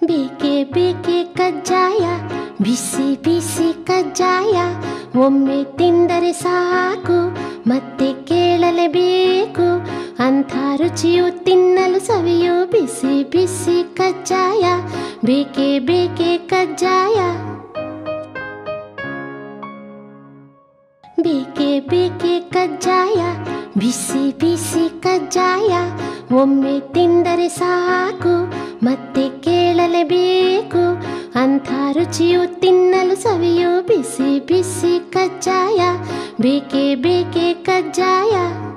ಬೇಕೆ ಬೇಕೆ ಕಜ್ಜಾಯ ಬಿಸಿ ಬಿಸಿ ಕಜ್ಜಾಯ ಒಮ್ಮೆ ತಿಂದರೆ ಸಾಕು ಮತ್ತೆ ಕೇಳಲೇಬೇಕು ಅಂಥ ರುಚಿಯು ತಿನ್ನಲು ಸವಿಯು ಬಿಸಿ ಬಿಸಿ ಕಜ್ಜಾಯ ಬೇಕೆ ಬೇಕೆ ಕಜ್ಜಾಯ ಬೇಕೆ ಬೇಕೆ ಕಜ್ಜಾಯ ಬಿಸಿ ಬಿಸಿ ಕಜ್ಜಾಯ ಒಮ್ಮೆ ತಿಂದರೆ ಸಾಕು ಮತ್ತೆ ಕೇಳಲೇಬೇಕು ಅಂಥ ರುಚಿಯು ತಿನ್ನಲು ಸವಿಯು ಬಿಸಿ ಬಿಸಿ ಕಜ್ಜಾಯ ಬೇಕೆ ಬೇಕೆ ಕಜ್ಜಾಯ